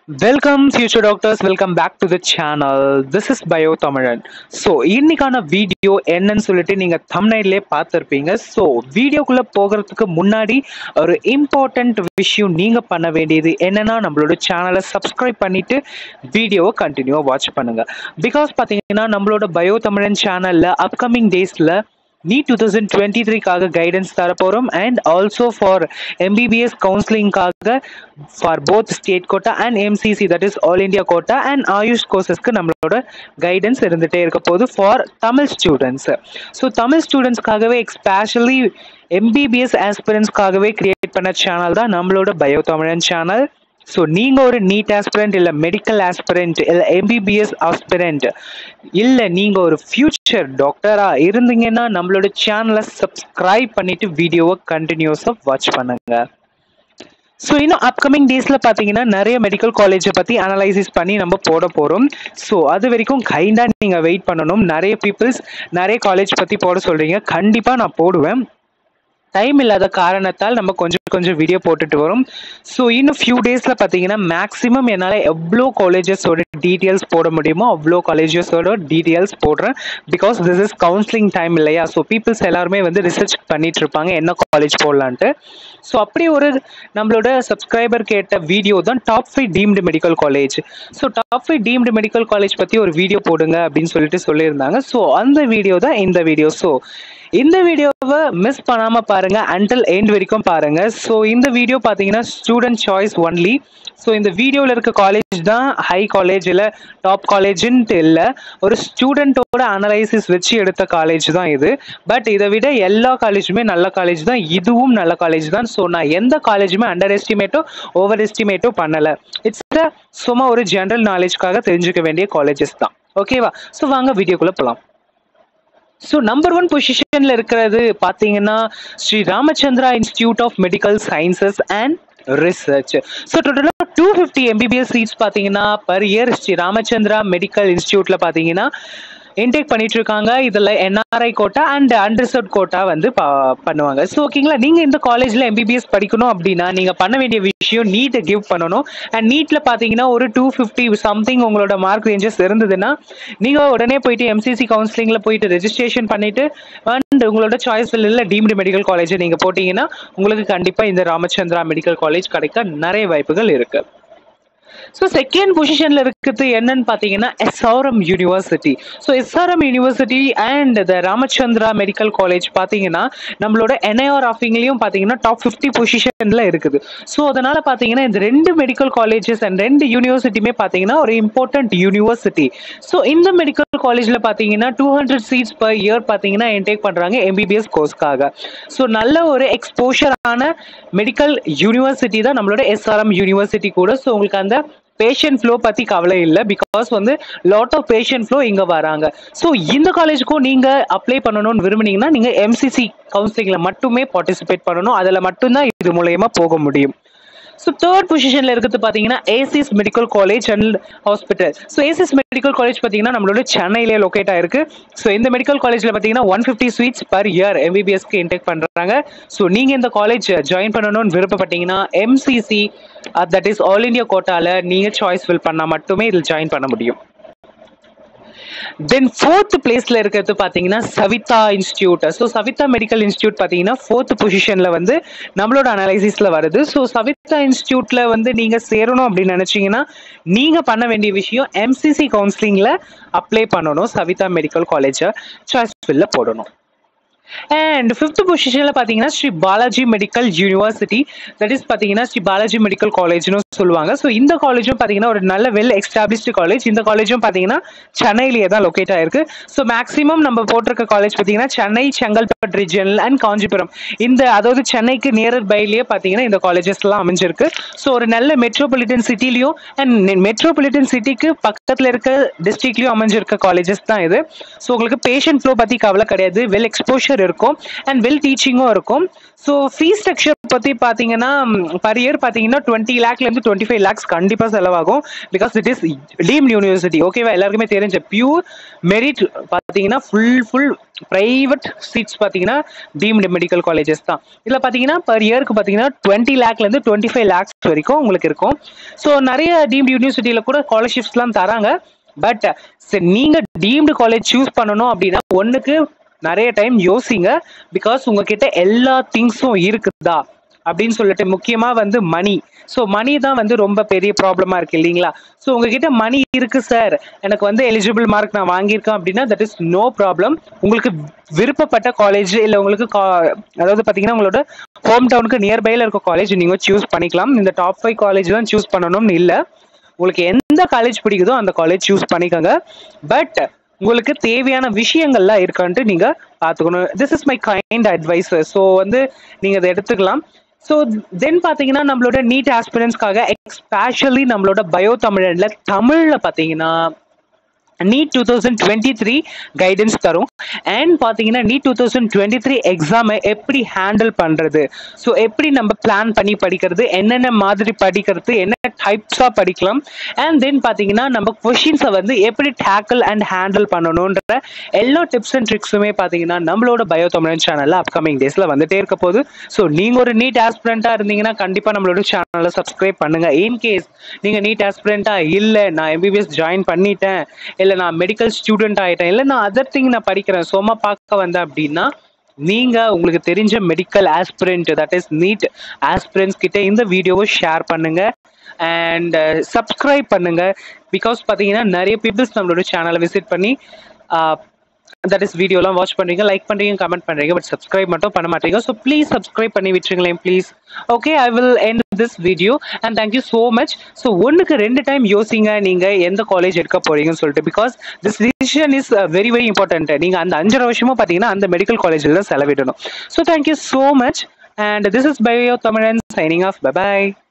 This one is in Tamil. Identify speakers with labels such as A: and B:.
A: welcome future doctors welcome back to the channel this is bio Tamilan so இன்னைக்கான வீடியோ என்னன்னு சொல்லிட்டு நீங்கள் தமிழ்லே பார்த்துருப்பீங்க ஸோ வீடியோக்குள்ளே போகிறதுக்கு முன்னாடி ஒரு இம்பார்ட்டண்ட் விஷயம் நீங்கள் பண்ண வேண்டியது என்னன்னா நம்மளோட சேனலை சப்ஸ்கிரைப் பண்ணிட்டு வீடியோவை கண்டினியூவாக வாட்ச் பண்ணுங்க பிகாஸ் பார்த்தீங்கன்னா நம்மளோட பயோ தமிழன் சேனலில் அப்கமிங் டேஸில் நீட் டூ தௌசண்ட் டுவெண்ட்டி த்ரீக்காக கைடன்ஸ் தரப்போகிறோம் அண்ட் ஆல்சோ ஃபார் எம்பிபிஎஸ் கவுன்சிலிங்காக for both state quota and MCC that is all India quota and AYUSH கோர்சஸ்க்கு நம்மளோட கைடன்ஸ் இருந்துகிட்டே இருக்க போகுது for Tamil students so Tamil ஸ்டூடெண்ட்ஸ்க்காகவே எக்ஸ்பெஷலி எம்பிபிஎஸ் ஆஸ்பிரன்ஸ்க்காகவே கிரியேட் பண்ண சேனல் தான் நம்மளோட பயோ தமிழன் சேனல் ஸோ நீங்கள் ஒரு நீட் ஆஸ்பிரண்ட் இல்லை மெடிக்கல் ஆஸ்பிரண்ட் இல்லை எம்பிபிஎஸ் ஆஸ்பிரண்ட் இல்லை நீங்கள் ஒரு ஃப்யூச்சர் டாக்டராக இருந்தீங்கன்னா நம்மளோட சேனலை சப்ஸ்கிரைப் பண்ணிவிட்டு வீடியோவை கண்டினியூஸாக வாட்ச் பண்ணுங்க ஸோ இன்னும் அப்கமிங் டேஸில் பார்த்தீங்கன்னா நிறைய மெடிக்கல் காலேஜை பற்றி அனலைசிஸ் பண்ணி நம்ம போட போகிறோம் ஸோ அது வரைக்கும் கைண்டாக நீங்கள் வெயிட் பண்ணணும் நிறைய பீப்புள்ஸ் நிறைய காலேஜ் பற்றி போட சொல்கிறீங்க கண்டிப்பாக நான் போடுவேன் டைம் இல்லாத காரணத்தால் நம்ம கொஞ்சம் கொஞ்சம் வீடியோ போட்டுட்டு வரோம் ஸோ இன்னும் ஃபியூ டேஸில் பார்த்தீங்கன்னா மேக்ஸிமம் என்னால் எவ்வளோ காலேஜஸோட டீட்டெயில்ஸ் போட முடியுமோ அவ்வளோ காலேஜஸோட டீட்டெயில்ஸ் போடுறேன் because this is counselling time இல்லையா ஸோ பீப்புள்ஸ் எல்லாருமே வந்து ரிசர்ச் பண்ணிட்டு இருப்பாங்க என்ன காலேஜ் போடலான்ட்டு ஸோ அப்படி ஒரு நம்மளோட சப்ஸ்கிரைபர் கேட்ட வீடியோ தான் top five deemed medical college so top five deemed medical college பற்றி ஒரு வீடியோ போடுங்க அப்படின்னு சொல்லிட்டு சொல்லியிருந்தாங்க ஸோ அந்த வீடியோ தான் இந்த வீடியோ ஸோ இந்த வீடியோவை மிஸ் பண்ணாமல் பாருங்க அண்டில் எண்ட் வரைக்கும் பாருங்க ஸோ இந்த வீடியோ பார்த்தீங்கன்னா ஸ்டூடெண்ட் சாய்ஸ் ஒன்லி ஸோ இந்த வீடியோவில் இருக்க காலேஜ் தான் ஹை காலேஜ் இல்லை டாப் காலேஜ்ன்ட்டு இல்லை ஒரு ஸ்டூடெண்ட்டோட அனலைசிஸ் வச்சு எடுத்த காலேஜ் தான் இது பட் இதை விட எல்லா காலேஜுமே நல்ல காலேஜ் தான் இதுவும் நல்ல காலேஜ் தான் ஸோ நான் எந்த காலேஜுமே அண்டர் எஸ்டிமேட்டோ ஓவர் எஸ்டிமேட்டோ பண்ணலை இட்ஸ் சும்மா ஒரு ஜென்ரல் நாலேஜ்க்காக தெரிஞ்சுக்க வேண்டிய காலேஜஸ் தான் ஓகேவா ஸோ வாங்க வீடியோக்குள்ளே போகலாம் ஸோ நம்பர் ஒன் பொசிஷனில் இருக்கிறது பார்த்தீங்கன்னா Shri Ramachandra institute of medical sciences and research so டோட்டலாக டூ ஃபிஃப்டி எம்பிபிஎஸ் சீட்ஸ் பார்த்தீங்கன்னா per year Shri Ramachandra medical இன்ஸ்டியூட்டில் பார்த்தீங்கன்னா இன்டேக் பண்ணிட்டு இருக்காங்க இதில் NRI quota and unreserved quota வந்து பண்ணுவாங்க ஸோ ஓகேங்களா நீங்கள் இந்த காலேஜில் எம்பிபிஎஸ் படிக்கணும் அப்படின்னா நீங்கள் பண்ண வேண்டிய விஷயம் நீட்டை கிவ் பண்ணணும் அண்ட் நீட்டில் பார்த்தீங்கன்னா ஒரு டூ ஃபிஃப்டி சம்திங் உங்களோட மார்க் ரேஞ்சஸ் இருந்ததுன்னா நீங்கள் உடனே போயிட்டு எம்சிசி கவுன்சிலிங்கில் போயிட்டு ரெஜிஸ்ட்ரேஷன் பண்ணிட்டு அண்ட் உங்களோட சாய்ஸ் இல்லை டீம்டு மெடிக்கல் காலேஜை நீங்கள் போட்டிங்கன்னா உங்களுக்கு கண்டிப்பாக இந்த ராமச்சந்திரா மெடிக்கல் காலேஜ் கிடைக்க நிறைய வாய்ப்புகள் இருக்குது ஸோ செகண்ட் பொசிஷனில் இருக்கிறது என்னன்னு பார்த்தீங்கன்னா SRM university so SRM university and the Ramachandra medical college பார்த்தீங்கன்னா நம்மளோட என்ஐஆர் ஆஃபிங்லேயும் பார்த்தீங்கன்னா டாப் ஃபிஃப்டி பொசிஷனில் இருக்குது ஸோ அதனால் பார்த்தீங்கன்னா இந்த ரெண்டு மெடிக்கல் காலேஜஸ் அண்ட் ரெண்டு யூனிவர்சிட்டியுமே பார்த்தீங்கன்னா ஒரு இம்பார்ட்டன்ட் யூனிவர்சிட்டி ஸோ இந்த மெடிக்கல் காலேஜில் பார்த்தீங்கன்னா two hundred seats per year பார்த்தீங்கன்னா என்டேக் பண்ணுறாங்க எம்பிபிஎஸ் கோர்ஸ்க்காக ஸோ நல்ல ஒரு எக்ஸ்போஷரான மெடிக்கல் யூனிவர்சிட்டி தான் நம்மளோட எஸ்ஆர்எம் யூனிவர்சிட்டி கூட ஸோ உங்களுக்கு அந்த பேஷண்ட் ஃப்ளோ பற்றி கவலை இல்லை பிகாஸ் வந்து லாட் ஆஃப் பேஷண்ட் ஃப்ளோ இங்கே வராங்க ஸோ இந்த காலேஜுக்கும் நீங்கள் அப்ளை பண்ணணும்னு விரும்புனீங்கன்னா நீங்கள் எம்சிசி கவுன்சிலிங்கில் மட்டுமே பார்ட்டிசிபேட் பண்ணணும் அதில் மட்டும்தான் இது மூலயமா போக முடியும் ஸோ தேர்ட் பொசிஷனில் இருக்கிறது பார்த்தீங்கன்னா ACS medical college and hospital so ACS medical college பார்த்தீங்கன்னா நம்மளோட சென்னையிலே லொக்கேட் ஆயிருக்கு ஸோ இந்த மெடிக்கல் காலேஜில் பார்த்தீங்கன்னா one fifty seats per year எம்பிபிஎஸ்க்கு இன்டேக் பண்ணுறாங்க ஸோ நீங்கள் இந்த காலேஜ் ஜாயின் பண்ணணும்னு விருப்பப்பட்டீங்கன்னா MCC that is all India கோட்டாவில் நீங்கள் சாய்ஸ் ஃபில் பண்ணால் மட்டுமே இதில் ஜாயின் பண்ண முடியும் தென் ஃபோர்த் பிளேஸ்ல இருக்கிறது பார்த்தீங்கன்னா Savitha institute so Savitha medical institute பார்த்தீங்கன்னா ஃபோர்த் பொசிஷன்ல வந்து நம்மளோட அனலைசிஸ்ல வருது ஸோ சவிதா இன்ஸ்டியூட்ல வந்து நீங்க சேரணும் அப்படின்னு நினைச்சீங்கன்னா நீங்க பண்ண வேண்டிய விஷயம் எம்சிசி கவுன்சிலிங்ல அப்ளை பண்ணணும் சவிதா மெடிக்கல் காலேஜை சாய்ஸ் ஃபில்ல போடணும் அண்ட் ஃபிஃப்த் பொசிஷனில் பார்த்தீங்கன்னா Shri Balaji medical university that is பார்த்தீங்கன்னா ஸ்ரீ பாலாஜி மெடிக்கல் காலேஜ்னு சொல்லுவாங்க ஸோ இந்த காலேஜும் பார்த்தீங்கன்னா ஒரு நல்ல வெல் எஸ்டாப்ளிஷ்டு காலேஜ் இந்த காலேஜும் பார்த்தீங்கன்னா சென்னையிலேயே தான் லொக்கேட் ஆயிருக்கு ஸோ மேக்ஸிமம் நம்ம போட்டிருக்க காலேஜ் பார்த்தீங்கன்னா சென்னை செங்கல்பட்டு ரீஜன் அண்ட் காஞ்சிபுரம் இந்த அதாவது சென்னைக்கு நியரர் பைலேயே பார்த்தீங்கன்னா இந்த காலேஜஸ்லாம் அமைஞ்சிருக்கு ஸோ ஒரு நல்ல மெட்ரோபாலிட்டன் சிட்டிலையும் அண்ட் மெட்ரோபாலிட்டன் சிட்டிக்கு பக்கத்தில் இருக்க டிஸ்ட்ரிக்ட்லையும் அமைஞ்சிருக்க காலேஜஸ் தான் இது ஸோ உங்களுக்கு பேஷண்ட் ஃப்ளோ பற்றி கவலை கிடையாது வெல் எக்ஸ்போஷர் அட்மாஸ்பியர் இருக்கும் அண்ட் வெல் டீச்சிங்கும் இருக்கும் ஸோ ஃபீஸ் ஸ்ட்ரக்சர் பற்றி பார்த்தீங்கன்னா பர் இயர் பார்த்தீங்கன்னா டுவெண்ட்டி லேக்லேருந்து டுவெண்ட்டி ஃபைவ் லேக்ஸ் கண்டிப்பாக செலவாகும் because it is deemed university ஓகேவா எல்லாருக்குமே தெரிஞ்ச பியூர் மெரிட் பார்த்தீங்கன்னா ஃபுல் ஃபுல் ப்ரைவேட் சீட்ஸ் பார்த்தீங்கன்னா டீம்டு மெடிக்கல் காலேஜஸ் தான் இதில் பார்த்தீங்கன்னா பர் இயருக்கு பார்த்தீங்கன்னா டுவெண்ட்டி லேக்லேருந்து டுவெண்ட்டி ஃபைவ் லேக்ஸ் வரைக்கும் உங்களுக்கு இருக்கும் ஸோ நிறைய டீம்டு யூனிவர்சிட்டியில் கூட ஸ்காலர்ஷிப்ஸ்லாம் தராங்க பட் சரி நீங்கள் டீம்டு காலேஜ் சூஸ் பண்ணணும் அப்படின்னா ஒன்றுக்கு நிறைய டைம் யோசிங்க பிகாஸ் உங்ககிட்ட எல்லா திங்ஸும் இருக்குதா அப்படின்னு சொல்லிட்டு முக்கியமாக வந்து மணி ஸோ மணி தான் வந்து ரொம்ப பெரிய ப்ராப்ளமாக இருக்கு இல்லைங்களா ஸோ உங்ககிட்ட மணி இருக்கு சார் எனக்கு வந்து எலிஜிபிள் மார்க் நான் வாங்கியிருக்கேன் அப்படின்னா தட் இஸ் நோ ப்ராப்ளம் உங்களுக்கு விருப்பப்பட்ட காலேஜ் இல்லை உங்களுக்கு கா- அதாவது பார்த்தீங்கன்னா உங்களோட ஹோம் டவுனுக்கு நியர்பையில் இருக்க காலேஜ் நீங்கள் சூஸ் பண்ணிக்கலாம் இந்த டாப் ஃபைவ் காலேஜ் தான் சூஸ் பண்ணணும்னு இல்லை உங்களுக்கு எந்த காலேஜ் பிடிக்குதோ அந்த காலேஜ் சூஸ் பண்ணிக்கோங்க பட் உங்களுக்கு தேவையான விஷயங்கள்லாம் இருக்கான்ட்டு நீங்க பார்த்துக்கணும் this is my kind advice so வந்து நீங்க அதை எடுத்துக்கலாம் ஸோ தென் பார்த்தீங்கன்னா நம்மளோட நீட் ஆஸ்பிரன்ஸ்க்காக எக்ஸ்பேஷலி நம்மளோட பயோ தமிழன்ல தமிழ்ல பார்த்தீங்கன்னா NEET two thousand twenty three guidance தரும் அண்ட் பார்த்தீங்கன்னா NEET two thousand twenty three எக்ஸாமை எப்படி ஹேண்டில் பண்ணுறது ஸோ எப்படி நம்ம பிளான் பண்ணி படிக்கிறது என்னென்ன மாதிரி படிக்கிறது என்ன டைப்ஸாக படிக்கலாம் அண்ட் தென் பார்த்தீங்கன்னா நம்ம கொஷின்ஸை வந்து எப்படி டேக்கிள் அண்ட் ஹேண்டில் பண்ணணுன்ற எல்லா டிப்ஸ் அண்ட் ட்ரிக்ஸுமே பார்த்தீங்கன்னா நம்மளோட பயோ தமிழன் சேனலில் அப்கமிங் டேஸில் வந்துட்டே இருக்க போகுது ஸோ நீங்கள் ஒரு நீட் ஆஸ்பிரண்ட்டாக இருந்தீங்கன்னா கண்டிப்பாக நம்மளோட சேனலை சப்ஸ்கிரைப் பண்ணுங்கள் இன்கேஸ் நீங்கள் நீட் ஆஸ்பிரண்ட்டாக இல்லை நான் எம்பிபிஎஸ் ஜாயின் பண்ணிட்டேன் இல்லை நான் மெடிக்கல் ஸ்டூடெண்ட் ஆகிட்டேன் இல்லை நான் அதர் திங் நான் படிக்கிறேன் சும்மா பார்க்க வந்தேன் அப்படின்னா நீங்க உங்களுக்கு தெரிஞ்ச medical aspirant that is NEET aspirants கிட்ட இந்த வீடியோவை ஷேர் பண்ணுங்க அண்ட் சப்ஸ்கிரைப் பண்ணுங்க பிகாஸ் பார்த்தீங்கன்னா நிறைய பீப்புள்ஸ் நம்மளோட சேனலை விசிட் பண்ணி தட் இஸ் வீடியோலாம் வாட்ச் பண்ணுறீங்க லைக் பண்ணுறீங்க கமெண்ட் பண்ணுறீங்க பட் சப்ஸ்கிரைப் மட்டும் பண்ண மாட்டீங்க ஸோ ப்ளீஸ் சப்ஸ்கிரைப் பண்ணி விட்டுருங்களேன் please okay I will end this video and thank you so much so ஒன்றுக்கு ரெண்டு டைம் யோசிங்க நீங்கள் எந்த காலேஜ் எடுக்க போறீங்கன்னு சொல்லிட்டு because this decision is very very important நீங்கள் அந்த அஞ்சரை வருஷமும் பார்த்தீங்கன்னா அந்த மெடிக்கல் காலேஜில் தான் செலவிடணும் so thank you so much and this is bio Tamizhan signing off by